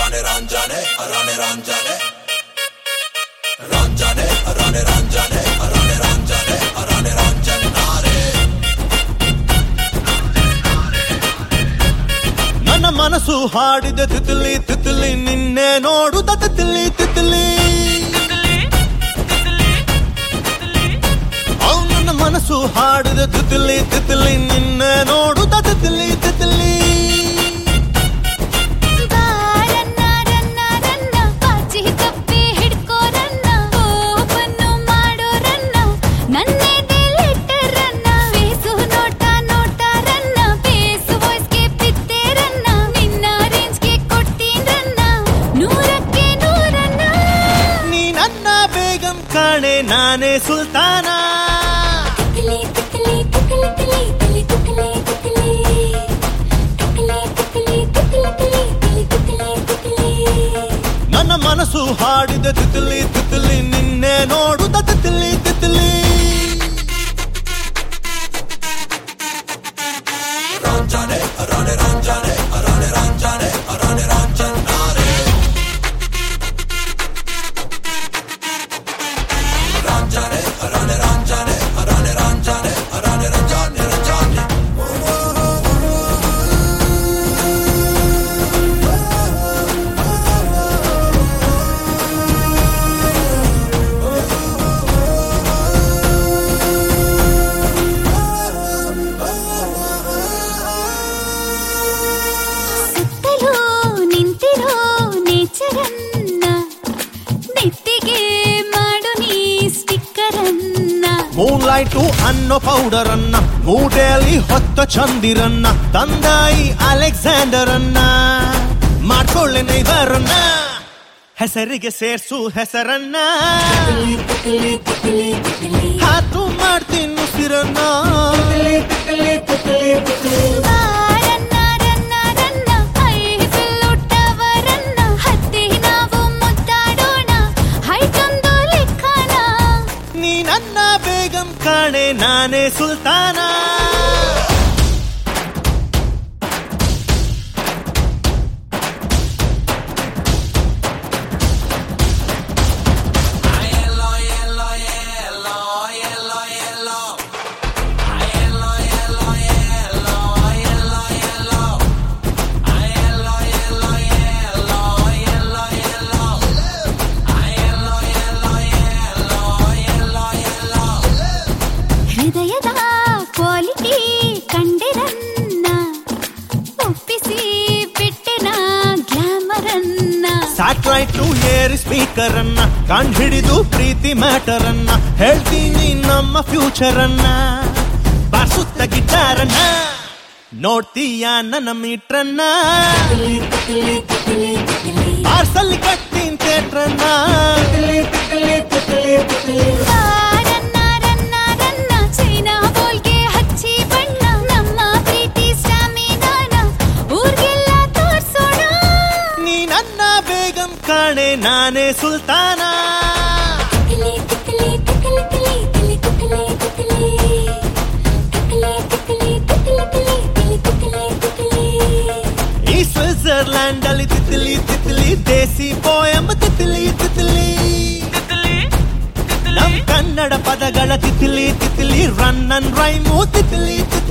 ರಾಣೆ ರಾಂಜಾನೆ ರಾಣೆ ರಾಂಜಾನೆ ರಾಂಜಾನೆ ರಾಣೆ ರಾಂಜಾನೆ ರಾಣೆ ರಾಂಜಾನೆ ರಾಣೆ ರಾಂಜನ್ನಾರೆ ನನ್ನ ಮನಸ್ಸು ಹಾಡಿದ ತಿತಿಲಿ ತಿತಿಲಿ ನಿನ್ನೆ ನೋಡುದ ತಿತಿಲಿ ತಿತಿಲಿ ಅವ್ ನನ್ನ ಮನಸ್ಸು ಹಾಡಿದ ತಿತಿಲಿ ತಿತಿಲಿ ನಿನ್ನೆ ನೋಡುದ ತಿತಿಲಿ ತಿತಿಲಿ ಬಾರನ್ನ ರನ್ನ ರನ್ನ ಪಾಚಿ ಕಪ್ಪಿ ಹಿಡ್ಕೋರನ್ನ ಓಪನ್ನು ಮಾಡೋರನ್ನ ನನ್ನೆದೆಲಿಟ್ಟರನ್ನ ಫೇಸು ನೋಟ ನೋಟಾರನ್ನ ಫೇಸು ವಾಯ್ಸ್ಗೆ ಬಿತ್ತೇರನ್ನ ನಿನ್ನ ರೇಂಜ್ಗೆ ಕೊಡ್ತೀನರನ್ನ ನೂರಕ್ಕೆ ನೂರನ್ನ ನೀ ನನ್ನ ಬೇಗಂ ಕಾಣೆ ನಾನೇ ಸುಲ್ತಾನ ತಿಕ್ಲಿ ತಿಕ್ಲಿ ತಿಕ್ಲಿ ತಿಕ್ಲಿ ತಿಕ್ಲಿ ತಿಕ್ಲಿ ತಿಕ್ಲಿ ತಿಕ್ಲಿ ತಿಕ್ಲಿ ತಿಕ್ಲಿ ತಿಕ್ಲಿ ತಿಕ್ಲಿ ನನ್ನ ಮನಸ್ಸು ಹಾಡಿದ ತಿತಿಲಿ ತಿತಿಲಿ ನಿನ್ನೆ ನೋಡುದ ತಿತಿಲಿ ತಿತಿಲಿ ರಾಂಜಾನೆ ರಾಣೆ ರಾಂಜಾನೆ ರಾಣೆ ರಾಂಜಾನೆ ರಾಣೆ ರಾಂಜನ್ನಾರೆ ರಾಂಜಾನೆ ರಾಣೆ ರಾಂಜಾನೆ ರಾಣೆ ರಾಂಜಾನೆ ರಾಣೆ ರಾಂಜಾನೆ ರಾಂಜಾನೆ ಸುತ್ತಲೂ ನಿಂತಿರೋ ನೇಚರನ್ನ ನೆತ್ತಿಗೆ ಮಾಡು ನೀ ಸ್ಟಿಕ್ಕರನ್ನ ಮೂನ್ ಲೈಟು ಅನ್ನೋ ಪೌಡರ್ ಅನ್ನ ಮೂಟೆಯಲ್ಲಿ ಹೊತ್ತ ಚಂದಿರನ್ನ ತಂದಾಯಿ ಅಲೆಕ್ಸಾಂಡರ್ ಅನ್ನ ಮಾಡ್ಕೊಳ್ಳೆ ನೈದರನ್ನ ಹೆಸರಿಗೆ ಸೇರ್ಸು ಹೆಸರನ್ನ ಹಾತು ಮಾಡ್ತೀನಿ ಉಸಿರನ್ನ ಬಾರನ್ನ ರನ್ನ ರನ್ನ ಐಫಿಲ್ ಉಟ್ಟವರನ್ನ ಹತ್ತಿ ನಾವು ಮುದ್ದಾಡೋಣ ಹೈಟೊಂದು ಲೆಕ್ಕನ ನೀ ನನ್ನ ಬೇಗಂ ಕಾಣೆ ನಾನೇ ಸುಲ್ತಾನ ಹೃದಯದ ಕ್ವಾಲಿಟಿ ಕಂಡಿರನ್ನ ಒಪ್ಪಿಸಿ ಬಿಟ್ಟೆನ ಗ್ಲಾಮರನ್ನ ಸ್ಯಾಟಲೈಟ್ ಏರ್ ಸ್ಪೀಕರ್ ಅನ್ನ ಕಂಡು ಹಿಡಿದು ಪ್ರೀತಿ ಮ್ಯಾಟರ್ ಅನ್ನ ಹೇಳ್ತೀನಿ ನಮ್ಮ ಫ್ಯೂಚರ್ ಅನ್ನ ಬಾರ್ಸುತ್ತ ಗಿಟಾರನ್ನ ನೋಡ್ತೀಯ ನನ್ನ ಮೀಟ್ರನ್ನ ಪಾರ್ಸಲ್ ಕಟ್ತೀನಿ ಥಿಯೇಟ್ರನ್ನ ಬಾರನ್ನ ರನ್ನ ರನ್ನ ಚೈನಾ ಬೋಲ್ಗೆ ಹಚ್ಚಿ ಬಣ್ಣ ನಮ್ಮ ಪ್ರೀತಿ ಸ್ಟಾಮಿನಾನ ಊರ್ಗೆಲ್ಲ ತೋರ್ಸೋಣ ನೀ ನನ್ನ ಬೇಗಂ ಕಾಣೆ ನಾನೇ ಸುಲ್ತಾನ ತಿಕ್ಲಿ ತಿಕ್ಲಿ ತಿಕ್ಲಿ ತಿಕ್ಲಿ ತಿಕ್ಲಿ ತಿಕ್ಲಿ ತಿಕ್ಲಿ ತಿಕ್ಲಿ ತಿಕ್ಲಿ ತಿಕ್ಲಿ ತಿಕ್ಲಿ ತಿಕ್ಲಿ ಈ ಸ್ವಿಟ್ಜರ್ಲ್ಯಾಂಡ್ ಅಲ್ಲಿ ತಿತ್ಲಿ ತಿತ್ಲಿ ದೇಸಿ ಪೋಯಂ ತಿತ್ಲಿ ತಿತ್ಲಿ ನಮ್ ಕನ್ನಡ ಪದಗಳ ತಿತ್ಲಿ ತಿತ್ಲಿ ರನ್ ಅನ್ ರೈಮು ತಿತ್ಲಿ ತಿತ್ಲಿ